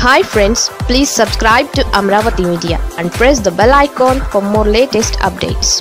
hi friends please subscribe to Amaravati media and press the bell icon for more latest updates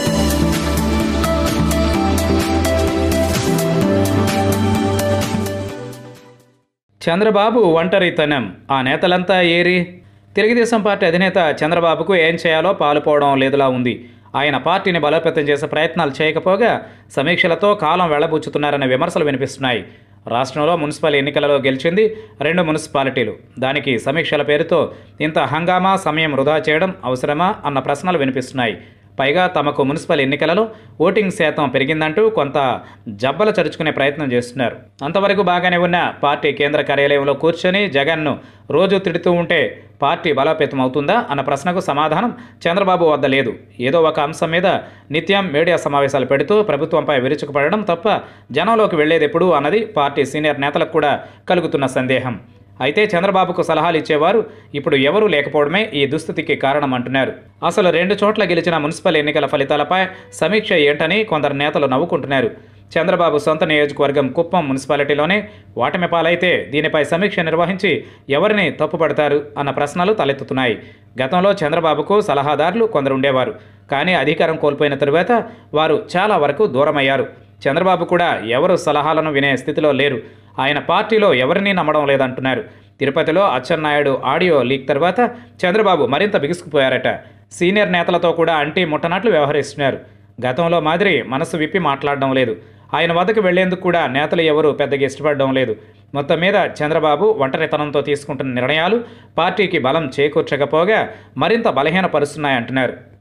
Chandrababu ఒంటరితనం ఆ నేతలంతా ఏరి Telugu Desam party అధినేత చంద్రబాబుకు ఏం చేయాలో పాలుపోవడం లేదులా ఉంది ఆయన పార్టీని బలోపేతం చేసే ప్రయత్నాలు చేయకపోగా సమీక్షలతో కాలం వెళ్లబుచ్చుతున్నారనే విమర్శలు వినిపిస్తున్నాయి రాష్ట్రంలో మున్సిపల్ ఎన్నికలలో గెలిచింది రెండు మున్సిపాలిటీలు దానికి సమీక్షల పేరుతో ఇంత హంగామా సమయం వృధా చేయడం అవసరమా అన్న ప్రశ్నలు వినిపిస్తున్నాయి పైగా తమకు మున్సిపల్ ఎన్నికలలో ఓటింగ్ శాతం పెరిగిందంటూ కొంత జబ్బలు చరుచుకునే ప్రయత్నం చేస్తున్నారు అంతవరకు బాగానే ఉన్న పార్టీ కేంద్ర కార్యాలయంలో కూర్చొని జగన్ను రోజు తిడుతూ ఉంటే పార్టీ బలోపేతం అవుతుందా అన్న ప్రశ్నకు సమాధానం చంద్రబాబు వద్ద లేదు ఏదో ఒక అంశం మీద నిత్యం మీడియా సమావేశాలు పెడుతూ ప్రభుత్వంపై విరుచుకుపడడం తప్ప జనంలోకి వెళ్లేది ఎప్పుడు అన్నది పార్టీ సీనియర్ నేతలకు కూడా కలుగుతున్న సందేహం అయితే చంద్రబాబుకు సలహాలు ఇచ్చేవారు ఇప్పుడు ఎవరూ లేకపోవడమే ఈ దుస్థితికి కారణం అంటున్నారు అసలు రెండు చోట్ల గెలిచిన మున్సిపల్ ఎన్నికల ఫలితాలపై సమీక్ష ఏంటని కొందరు నేతలు నవ్వుకుంటున్నారు చంద్రబాబు సొంత నియోజకవర్గం కుప్పం మున్సిపాలిటీలోనే ఓటమి పాలైతే దీనిపై సమీక్ష నిర్వహించి ఎవరిని తప్పుపడతారు అన్న ప్రశ్నలు తలెత్తుతున్నాయి గతంలో చంద్రబాబుకు సలహాదారులు కొందరు ఉండేవారు కానీ అధికారం కోల్పోయిన తరువాత వారు చాలా వరకు దూరమయ్యారు చంద్రబాబు కూడా ఎవరు సలహాలను వినే స్థితిలో లేరు ఆయన పార్టీలో ఎవరినీ నమ్మడం లేదంటున్నారు తిరుపతిలో అచ్చెన్నాయుడు ఆడియో లీక్ తర్వాత చంద్రబాబు మరింత బిగుసుకుపోయారట సీనియర్ నేతలతో కూడా అంటీ ముట్టనట్లు వ్యవహరిస్తున్నారు గతంలో మాదిరి మనసు విప్పి మాట్లాడడం లేదు ఆయన వద్దకు వెళ్లేందుకు కూడా నేతలు ఎవరు పెద్దగా ఇష్టపడడం లేదు మొత్తం మీద చంద్రబాబు ఒంటరితనంతో తీసుకుంటున్న నిర్ణయాలు పార్టీకి బలం చేకూర్చకపోగా మరింత బలహీనపరుస్తున్నాయంటున్నారు